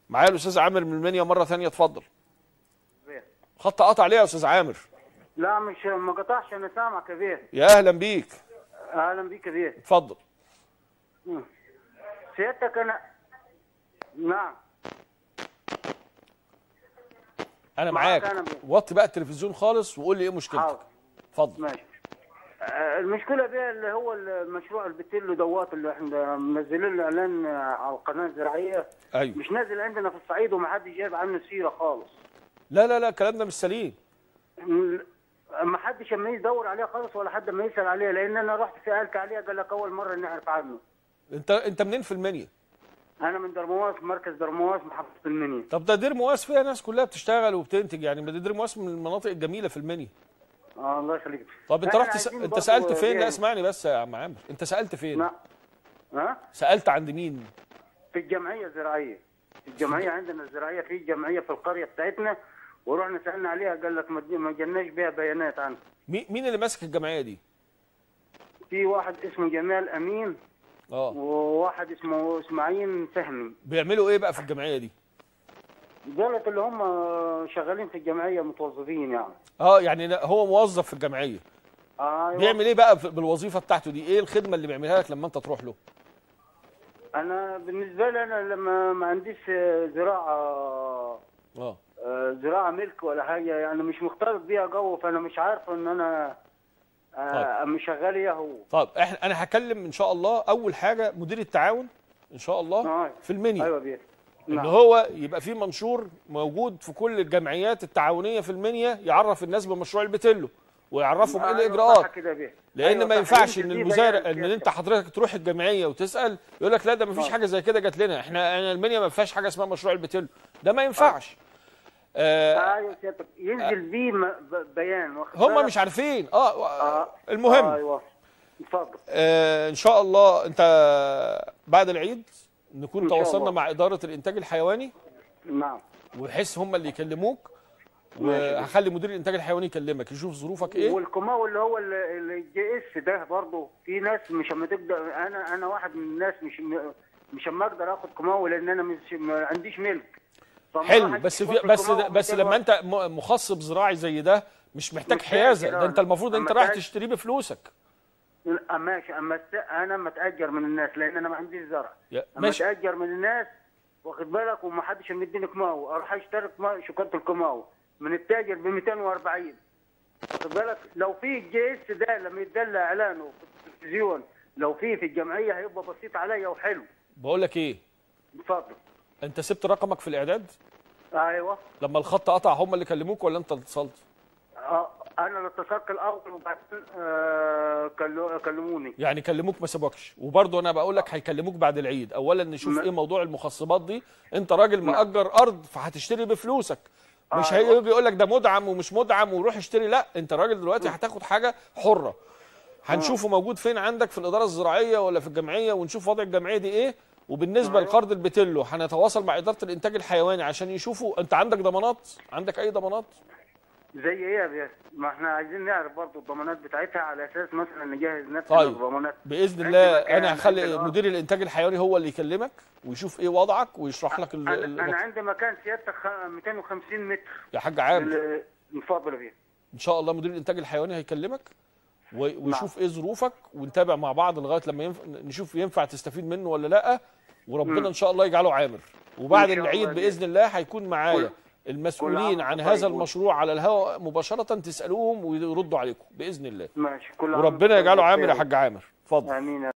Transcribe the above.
معايا الاستاذ عامر من المنيا مره ثانيه اتفضل خط قطع ليه يا استاذ عامر لا مش ما قطعش انا سامعك يا بيه يا اهلا بيك اهلا بيك يا بيه اتفضل سيادتك انا نعم انا معاك معاك أنا بيه. وطي بقى التلفزيون خالص وقول لي ايه مشكلتك حاضر اتفضل ماشي آه، المشكله بيه اللي هو المشروع البتيلو دوات اللي احنا منزلين له اعلان على القناه الزراعيه ايوه مش نازل عندنا في الصعيد ومحدش جايب عنه سيره خالص لا لا لا الكلام ده مش سليم م- ما حدش اما يدور عليه خالص ولا حد ما يسال عليه لان انا رحت سالت عليه قال لك اول مره نعرف عنه انت انت منين في المنيا انا من درمواس مركز درمواس محافظه المنيا طب ده دير مواس فيها ناس كلها بتشتغل وبتنتج يعني ما ده دير مواس من المناطق الجميله في المنيا اه الله يخليك طب انت إحنا رحت س... عايزين انت برضو سالت فين لا يعني- اسمعني بس يا عم عامر انت سالت فين نعم ها سالت عند مين في الجمعيه الزراعيه في الجمعيه عندنا الزراعيه في جمعيه في القريه بتاعتنا ورحنا سالنا عليها قال لك ما تجي- ما جالناش بيها بيانات عنها مين مين اللي ماسك الجمعيه دي في واحد اسمه جمال امين اه وواحد اسمه اسماعيل فهمي بيعملوا ايه بقى في الجمعيه دي دولت اللي هم شغالين في الجمعيه متوظفين يعني اه يعني لا، هو موظف في الجمعيه ايوه بيعمل ايه بقى في- بالوظيفه بتاعته دي ايه الخدمه اللي بيعملها لك لما انت تروح له انا بالنسبه لي انا لما ما عنديش آه، زراعه اه آه، زراعه ملك ولا حاجه يعني مش مختلط بيها جو فانا مش عارف ان انا آه، مش شغال ايه هو طيب احنا انا هكلم ان شاء الله اول حاجه مدير التعاون ان شاء الله آه. في المنيا ايوه بيه ان نعم. هو يبقى في منشور موجود في كل الجمعيات التعاونيه في المنيا يعرف الناس بمشروع البتلو ويعرفهم ايه أيوة، صح الاجراءات كده يا بيه. لان أيوة ما صح. ينفعش يمكن ان في المزارع بيان ان انت كده. حضرتك تروح الجمعيه وتسال يقول لك لا ده ما فيش آه. حاجه زي كده جات لنا احنا انا المنيا ما فيهاش حاجه اسمها مشروع البتلو ده ما ينفعش آه ايوه سيادتك ينزل بيه م- ب- بيان واخد هم بالك؟ مش عارفين اه, آه. المهم آه، ايوه اتفضل آه ان شاء الله انت بعد العيد نكون إن شاء تواصلنا الله. مع اداره الانتاج الحيواني نعم وبحيث هم اللي يكلموك ماشي. وهخلي مدير الانتاج الحيواني يكلمك يشوف ظروفك ايه والكماو اللي هو الجي اس ده برضه في ناس مش اما تقدر انا انا واحد من الناس مش م- مش اما اقدر اخد كماو لان انا مش ما عنديش ملك فما حلو حدش بس في ياخد بس كماو بس بتاعه. لما انت م- مخصب زراعي زي ده مش محتاج مش حيازه محتاج، ده انت لا. المفروض انت أما رايح تاج- تشتريه بفلوسك أه، ماشي اما الس- انا متاجر من الناس لان انا ما عنديش زرع يا- اما ماشي اتاجر من الناس واخد بالك وما حدش مديني كماو اروح اشتري كماو شوكولاته الكماو من التاجر ب 240 واخد بالك لو في الجي اس ده لما يدلى اعلانه في التلفزيون لو في في الجمعيه هيبقى بسيط عليا وحلو بقول لك ايه اتفضل انت سبت رقمك في الاعداد ايوه لما الخط قطع هم اللي كلموك ولا انت اللي اتصلت آه، انا اللي اتصلت الاول وبعدين آه، كلو- كلموني يعني كلموك ما سابوكش وبرضه انا بقول لك هيكلموك بعد العيد اولا نشوف ما- ايه موضوع المخصبات دي انت راجل مأجر ارض فهتشتري بفلوسك مش أيوة. هيجي يقول لك ده مدعم ومش مدعم وروح اشتري لا انت راجل دلوقتي هتاخد حاجه حره هنشوفه موجود فين عندك في الاداره الزراعيه ولا في الجمعيه ونشوف وضع الجمعيه دي ايه وبالنسبه أيوة. لقرض البتلو هنتواصل مع اداره الانتاج الحيواني عشان يشوفوا انت عندك ضمانات عندك اي ضمانات زي ايه يا بيه؟ ما احنا عايزين نعرف برضه الضمانات بتاعتها على اساس مثلا نجهز نفسنا طيب. الضمانات باذن عندي الله مكان، انا عندي هخلي الأرض. مدير الانتاج الحيواني هو اللي يكلمك ويشوف ايه وضعك ويشرح لك ال- انا, ال- أنا عندي مكان سيادتك خ- 250 متر يا حاج عامر ال- نفضل بيه ان شاء الله مدير الانتاج الحيواني هيكلمك و- ويشوف ايه ظروفك ونتابع مع بعض لغايه لما ينف... نشوف ينفع تستفيد منه ولا لا وربنا مم. ان شاء الله يجعله عامر وبعد إن شاء العيد الله. باذن الله هيكون معايا كل- المسؤولين كل عام عن وأنت هذا طيب. المشروع على الهواء مباشره تسالوهم ويردوا عليكم باذن الله ماشي كل عام وربنا وأنت يجعله طيب عامر يا بخير. حاج عامر اتفضل امين